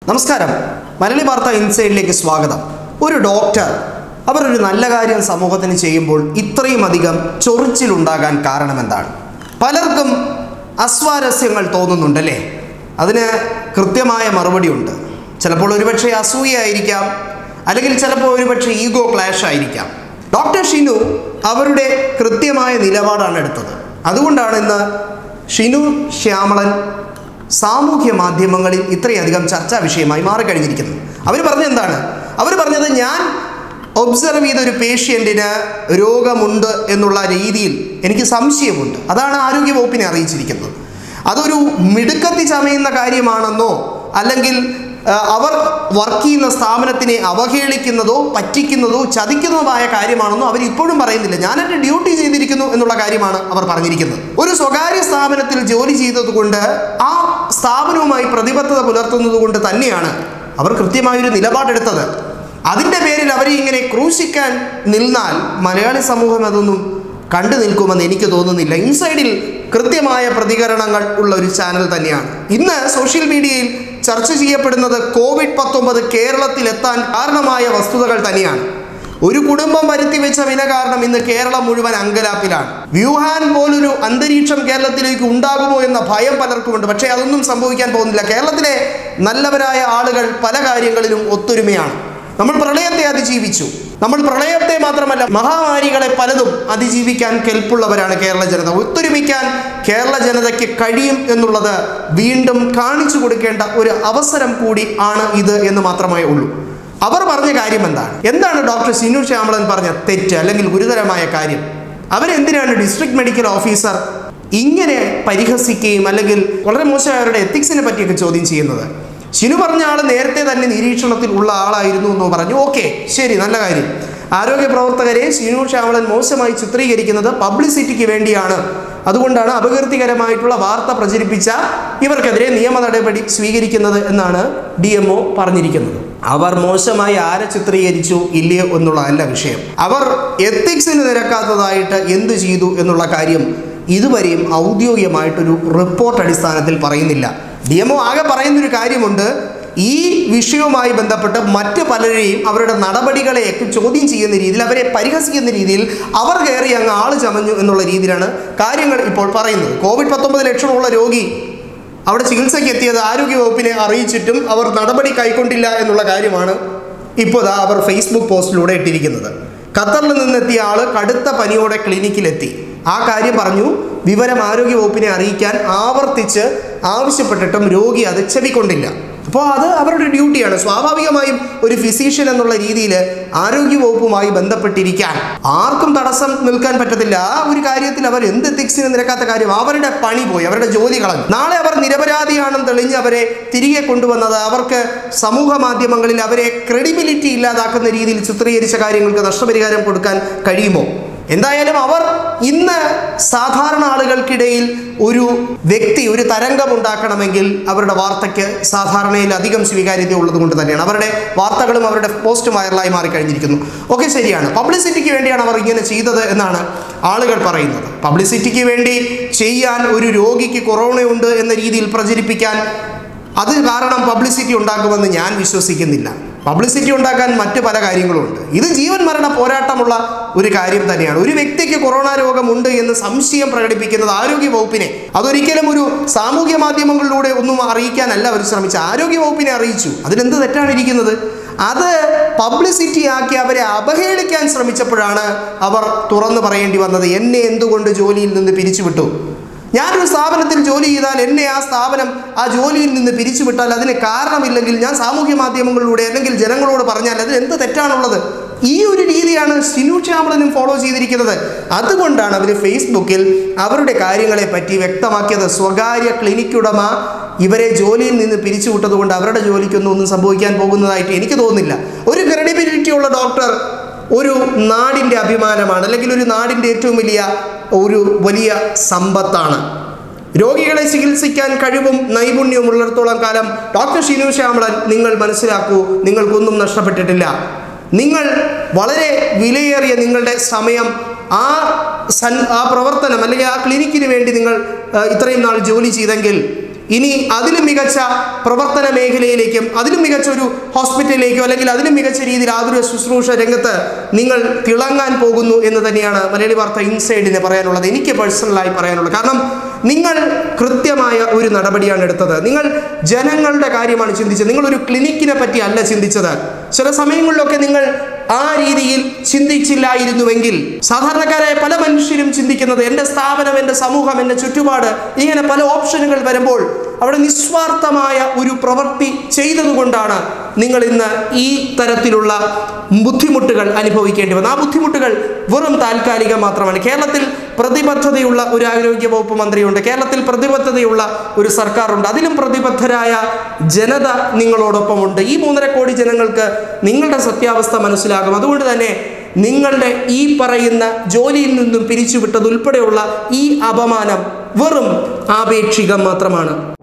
നമസ്കാരം മലയാളി വാർത്ത ഇൻസൈഡിലേക്ക് സ്വാഗതം ഒരു ഡോക്ടർ അവരൊരു നല്ല കാര്യം സമൂഹത്തിന് ചെയ്യുമ്പോൾ ഇത്രയും അധികം ചൊറിച്ചിലുണ്ടാകാൻ കാരണം എന്താണ് പലർക്കും അസ്വാരസ്യങ്ങൾ തോന്നുന്നുണ്ടല്ലേ അതിന് കൃത്യമായ മറുപടിയുണ്ട് ചിലപ്പോൾ ഒരുപക്ഷെ അസൂയയായിരിക്കാം അല്ലെങ്കിൽ ചിലപ്പോൾ ഒരുപക്ഷെ ഈഗോ ക്ലാഷ് ആയിരിക്കാം ഡോക്ടർ ഷിനു അവരുടെ കൃത്യമായ നിലപാടാണ് എടുത്തത് അതുകൊണ്ടാണ് ഇന്ന് ഷിനു ശ്യാമളൻ സാമൂഹ്യ മാധ്യമങ്ങളിൽ ഇത്രയധികം ചർച്ചാ വിഷയമായി മാറിക്കഴിഞ്ഞിരിക്കുന്നത് അവർ പറഞ്ഞത് എന്താണ് അവർ പറഞ്ഞത് ഞാൻ ഒബ്സർവ് ചെയ്ത ഒരു പേഷ്യൻറ്റിന് രോഗമുണ്ട് എന്നുള്ള രീതിയിൽ എനിക്ക് സംശയമുണ്ട് അതാണ് ആരോഗ്യവകുപ്പിനെ അറിയിച്ചിരിക്കുന്നത് അതൊരു മിടുക്കത്തി ചമയുന്ന കാര്യമാണെന്നോ അല്ലെങ്കിൽ ആ, അവർ വർക്ക് ചെയ്യുന്ന സ്ഥാപനത്തിനെ അവഹേളിക്കുന്നതോ പറ്റിക്കുന്നതോ ചതിക്കുന്നതുമായ കാര്യമാണെന്നോ അവർ ഇപ്പോഴും പറയുന്നില്ല ഞാൻ എൻ്റെ ഡ്യൂട്ടി ചെയ്തിരിക്കുന്നു എന്നുള്ള കാര്യമാണ് അവർ പറഞ്ഞിരിക്കുന്നത് ഒരു സ്വകാര്യ സ്ഥാപനത്തിൽ ജോലി ചെയ്തതുകൊണ്ട് ആ സ്ഥാപനവുമായി പ്രതിബദ്ധത പുലർത്തുന്നത് കൊണ്ട് തന്നെയാണ് അവർ കൃത്യമായൊരു നിലപാടെടുത്തത് അതിൻ്റെ പേരിൽ അവരെ ഇങ്ങനെ ക്രൂശിക്കാൻ നിന്നാൽ മലയാളി സമൂഹം അതൊന്നും കണ്ടു നിൽക്കുമെന്ന് എനിക്ക് തോന്നുന്നില്ല ഇൻസൈഡിൽ കൃത്യമായ പ്രതികരണങ്ങൾ ഉള്ള ഒരു ചാനൽ തന്നെയാണ് ഇന്ന് സോഷ്യൽ മീഡിയയിൽ ചർച്ച ചെയ്യപ്പെടുന്നത് കോവിഡ് പത്തൊമ്പത് കേരളത്തിൽ എത്താൻ കാരണമായ വസ്തുതകൾ തന്നെയാണ് ഒരു കുടുംബം വരുത്തി വെച്ച വില കാരണം ഇന്ന് കേരളം മുഴുവൻ അങ്കലാപ്പിലാണ് വ്യൂഹാൻ പോലൊരു അന്തരീക്ഷം കേരളത്തിലേക്ക് ഉണ്ടാകുമോ എന്ന ഭയം പലർക്കുമുണ്ട് പക്ഷേ അതൊന്നും സംഭവിക്കാൻ പോകുന്നില്ല കേരളത്തിലെ നല്ലവരായ ആളുകൾ പല കാര്യങ്ങളിലും ഒത്തൊരുമയാണ് നമ്മൾ പ്രളയത്തെ അതിജീവിച്ചു നമ്മൾ പ്രളയത്തെ മാത്രമല്ല മഹാമാരികളെ പലതും അതിജീവിക്കാൻ കെൽപ്പുള്ളവരാണ് കേരള ജനത ഒത്തൊരുമിക്കാൻ കേരള ജനതയ്ക്ക് കഴിയും എന്നുള്ളത് വീണ്ടും കാണിച്ചു കൊടുക്കേണ്ട ഒരു അവസരം കൂടി ആണ് ഇത് എന്ന് മാത്രമേ ഉള്ളൂ അവർ പറഞ്ഞ കാര്യം എന്താണ് എന്താണ് ഡോക്ടർ സിനു ശ്യാമളൻ പറഞ്ഞ തെറ്റ് അല്ലെങ്കിൽ ഗുരുതരമായ കാര്യം അവരെന്തിനാണ് ഡിസ്ട്രിക്ട് മെഡിക്കൽ ഓഫീസർ ഇങ്ങനെ പരിഹസിക്കുകയും അല്ലെങ്കിൽ വളരെ മോശമായ അവരുടെ എത്തിക്സിനെ പറ്റിയൊക്കെ ചോദ്യം ചെയ്യുന്നത് ഷിനു പറഞ്ഞ ആൾ നേരത്തെ തന്നെ നിരീക്ഷണത്തിൽ ഉള്ള ആളായിരുന്നു എന്ന് പറഞ്ഞു ഓക്കെ ശരി നല്ല കാര്യം ആരോഗ്യ പ്രവർത്തകരെ ഷിനു ശ്യാമളൻ മോശമായി ചിത്രീകരിക്കുന്നത് പബ്ലിസിറ്റിക്ക് വേണ്ടിയാണ് അതുകൊണ്ടാണ് അപകീർത്തികരമായിട്ടുള്ള വാർത്ത പ്രചരിപ്പിച്ച ഇവർക്കെതിരെ നിയമ നടപടി സ്വീകരിക്കുന്നത് എന്നാണ് ഡി എം ഒ പറഞ്ഞിരിക്കുന്നത് അവർ മോശമായി ആരെ ചിത്രീകരിച്ചു ഇല്ലയോ എന്നുള്ളതല്ല വിഷയം അവർ എത്തിക്സിന് നിരക്കാത്തതായിട്ട് എന്ത് ചെയ്തു എന്നുള്ള കാര്യം ഇതുവരെയും ഔദ്യോഗികമായിട്ടൊരു റിപ്പോർട്ട് അടിസ്ഥാനത്തിൽ പറയുന്നില്ല ഡി എം ഒ ആകെ പറയുന്നൊരു കാര്യമുണ്ട് ഈ വിഷയവുമായി ബന്ധപ്പെട്ട് മറ്റ് പലരെയും അവരുടെ നടപടികളെയൊക്കെ ചോദ്യം ചെയ്യുന്ന രീതിയിൽ അവരെ പരിഹസിക്കുന്ന രീതിയിൽ അവർ കയറി അങ്ങ് ആള് ചമഞ്ഞു എന്നുള്ള രീതിയിലാണ് കാര്യങ്ങൾ ഇപ്പോൾ പറയുന്നത് കോവിഡ് പത്തൊമ്പത് ലക്ഷണമുള്ള രോഗി അവിടെ ചികിത്സയ്ക്ക് എത്തിയത് ആരോഗ്യവകുപ്പിനെ അറിയിച്ചിട്ടും അവർ നടപടി കൈക്കൊണ്ടില്ല എന്നുള്ള കാര്യമാണ് ഇപ്പോൾ ദാ അവർ ഫേസ്ബുക്ക് പോസ്റ്റിലൂടെ ഇട്ടിരിക്കുന്നത് ഖത്തറിൽ നിന്നെത്തിയ ആൾ കടുത്ത പനിയോടെ ക്ലിനിക്കിലെത്തി ആ കാര്യം പറഞ്ഞു വിവരം ആരോഗ്യവകുപ്പിനെ അറിയിക്കാൻ ആവർത്തിച്ച് ആവശ്യപ്പെട്ടിട്ടും രോഗി അത് ചെവിക്കൊണ്ടില്ല അപ്പോൾ അത് അവരുടെ ഡ്യൂട്ടിയാണ് സ്വാഭാവികമായും ഒരു ഫിസീഷ്യൻ എന്നുള്ള രീതിയിൽ ആരോഗ്യവകുപ്പുമായി ബന്ധപ്പെട്ടിരിക്കാൻ ആർക്കും തടസ്സം നിൽക്കാൻ പറ്റത്തില്ല ആ ഒരു കാര്യത്തിൽ അവർ എന്ത് എത്തിക്സിന് നിരക്കാത്ത കാര്യം അവരുടെ പണി പോയി അവരുടെ ജോലി കളഞ്ഞു നാളെ അവർ നിരപരാധിയാണെന്ന് തെളിഞ്ഞ് അവരെ തിരികെ കൊണ്ടുവന്നത് അവർക്ക് സമൂഹ മാധ്യമങ്ങളിൽ അവരെ ക്രെഡിബിലിറ്റി ഇല്ലാതാക്കുന്ന രീതിയിൽ ചിത്രീകരിച്ച കാര്യങ്ങൾക്ക് നഷ്ടപരിഹാരം കൊടുക്കാൻ കഴിയുമോ എന്തായാലും അവർ ഇന്ന് സാധാരണ ആളുകൾക്കിടയിൽ ഒരു വ്യക്തി ഒരു തരംഗം ഉണ്ടാക്കണമെങ്കിൽ അവരുടെ വാർത്തയ്ക്ക് സാധാരണയിൽ അധികം സ്വീകാര്യത ഉള്ളത് കൊണ്ട് തന്നെയാണ് അവരുടെ വാർത്തകളും അവരുടെ പോസ്റ്റും വൈറലായി മാറിക്കഴിഞ്ഞിരിക്കുന്നു ഒക്കെ ശരിയാണ് പബ്ലിസിറ്റിക്ക് വേണ്ടിയാണ് അവർ ഇങ്ങനെ ചെയ്തത് എന്നാണ് ആളുകൾ പറയുന്നത് പബ്ലിസിറ്റിക്ക് വേണ്ടി ചെയ്യാൻ ഒരു രോഗിക്ക് കൊറോണയുണ്ട് എന്ന രീതിയിൽ പ്രചരിപ്പിക്കാൻ അത് കാരണം പബ്ലിസിറ്റി ഉണ്ടാക്കുമെന്ന് ഞാൻ വിശ്വസിക്കുന്നില്ല പബ്ലിസിറ്റി ഉണ്ടാക്കാൻ മറ്റ് പല കാര്യങ്ങളുമുണ്ട് ഇത് ജീവൻ മരണ പോരാട്ടമുള്ള ഒരു കാര്യം തന്നെയാണ് ഒരു വ്യക്തിക്ക് കൊറോണ രോഗമുണ്ട് എന്ന് സംശയം പ്രകടിപ്പിക്കുന്നത് ആരോഗ്യ വകുപ്പിനെ അതൊരിക്കലും ഒരു സാമൂഹ്യ മാധ്യമങ്ങളിലൂടെ ഒന്നും അറിയിക്കാനല്ല അവർ ശ്രമിച്ച ആരോഗ്യ വകുപ്പിനെ അറിയിച്ചു അതിലെന്ത് തെറ്റാണ് ഇരിക്കുന്നത് അത് പബ്ലിസിറ്റി ആക്കി അവരെ അപഹേളിക്കാൻ ശ്രമിച്ചപ്പോഴാണ് അവർ തുറന്നു പറയേണ്ടി വന്നത് എന്നെ എന്തുകൊണ്ട് ജോലിയിൽ നിന്ന് പിരിച്ചുവിട്ടു ഞാനൊരു സ്ഥാപനത്തിൽ ജോലി ചെയ്താൽ എന്നെ ആ സ്ഥാപനം ആ ജോലിയിൽ നിന്ന് പിരിച്ചുവിട്ടാൽ അതിന് കാരണമില്ലെങ്കിൽ ഞാൻ സാമൂഹ്യ മാധ്യമങ്ങളിലൂടെ അല്ലെങ്കിൽ ജനങ്ങളോട് പറഞ്ഞാൽ അതിന് എന്ത് തെറ്റാണുള്ളത് ഈ ഒരു രീതിയാണ് സിനു ശ്യാമളനും ഫോളോ ചെയ്തിരിക്കുന്നത് അതുകൊണ്ടാണ് അവർ ഫേസ്ബുക്കിൽ അവരുടെ കാര്യങ്ങളെ പറ്റി വ്യക്തമാക്കിയത് സ്വകാര്യ ക്ലിനിക് ഉടമ ഇവരെ ജോലിയിൽ നിന്ന് പിരിച്ചുവിട്ടത് കൊണ്ട് അവരുടെ ജോലിക്കൊന്നും ഒന്നും സംഭവിക്കാൻ പോകുന്നതായിട്ട് എനിക്ക് തോന്നുന്നില്ല ഒരു ക്രെഡിബിലിറ്റി ഉള്ള ഡോക്ടർ ഒരു നാടിൻ്റെ അഭിമാനമാണ് അല്ലെങ്കിൽ ഒരു നാടിൻ്റെ ഏറ്റവും വലിയ ഒരു വലിയ സമ്പത്താണ് രോഗികളെ ചികിത്സിക്കാൻ കഴിവും നൈപുണ്യവും ഉള്ളിടത്തോളം കാലം ഡോക്ടർ ഷിനു ശ്യാമളൻ നിങ്ങൾ മനസ്സിലാക്കൂ നിങ്ങൾക്കൊന്നും നഷ്ടപ്പെട്ടിട്ടില്ല നിങ്ങൾ വളരെ വിലയേറിയ നിങ്ങളുടെ സമയം ആ സൻ ആ പ്രവർത്തനം അല്ലെങ്കിൽ ആ ക്ലിനിക്കിന് വേണ്ടി നിങ്ങൾ ആ, ഇത്രയും നാൾ ജോലി ചെയ്തെങ്കിൽ ഇനി അതിലും മികച്ച പ്രവർത്തന മേഖലയിലേക്കും അതിലും മികച്ച ഒരു ഹോസ്പിറ്റലിലേക്കോ അല്ലെങ്കിൽ അതിലും മികച്ച രീതിയിൽ ആതുര ശുശ്രൂഷ രംഗത്ത് നിങ്ങൾ തിളങ്ങാൻ പോകുന്നു എന്ന് തന്നെയാണ് മലയാളി വാർത്ത ഇൻസൈഡിന് പറയാനുള്ളത് എനിക്ക് പേഴ്സണലായി പറയാനുള്ളത് കാരണം നിങ്ങൾ കൃത്യമായ ഒരു നടപടിയാണ് എടുത്തത് നിങ്ങൾ ജനങ്ങളുടെ കാര്യമാണ് ചിന്തിച്ചത് നിങ്ങൾ ഒരു ക്ലിനിക്കിനെ പറ്റി അല്ല ചിന്തിച്ചത് ചില സമയങ്ങളിലൊക്കെ നിങ്ങൾ ആ രീതിയിൽ ചിന്തിച്ചില്ലായിരുന്നുവെങ്കിൽ സാധാരണക്കാരായ പല മനുഷ്യരും ചിന്തിക്കുന്നത് എൻ്റെ സ്ഥാപനം എൻ്റെ സമൂഹം എൻ്റെ ചുറ്റുപാട് ഇങ്ങനെ പല ഓപ്ഷനുകൾ വരുമ്പോൾ അവിടെ നിസ്വാർത്ഥമായ ഒരു പ്രവൃത്തി ചെയ്തതുകൊണ്ടാണ് നിങ്ങൾ ഇന്ന് ഈ തരത്തിലുള്ള ബുദ്ധിമുട്ടുകൾ അനുഭവിക്കേണ്ടി വന്നത് ആ ബുദ്ധിമുട്ടുകൾ വെറും താൽക്കാലികം മാത്രമാണ് കേരളത്തിൽ പ്രതിബദ്ധതയുള്ള ഒരു ആരോഗ്യ വകുപ്പ് മന്ത്രിയുണ്ട് കേരളത്തിൽ പ്രതിബദ്ധതയുള്ള ഒരു സർക്കാരുണ്ട് അതിലും പ്രതിബദ്ധരായ ജനത നിങ്ങളോടൊപ്പമുണ്ട് ഈ മൂന്നര കോടി ജനങ്ങൾക്ക് നിങ്ങളുടെ സത്യാവസ്ഥ മനസ്സിലാകും അതുകൊണ്ട് തന്നെ നിങ്ങളുടെ ഈ പറയുന്ന ജോലിയിൽ നിന്നും പിരിച്ചുവിട്ടത് ഉൾപ്പെടെയുള്ള ഈ അപമാനം വെറും ആപേക്ഷികം മാത്രമാണ്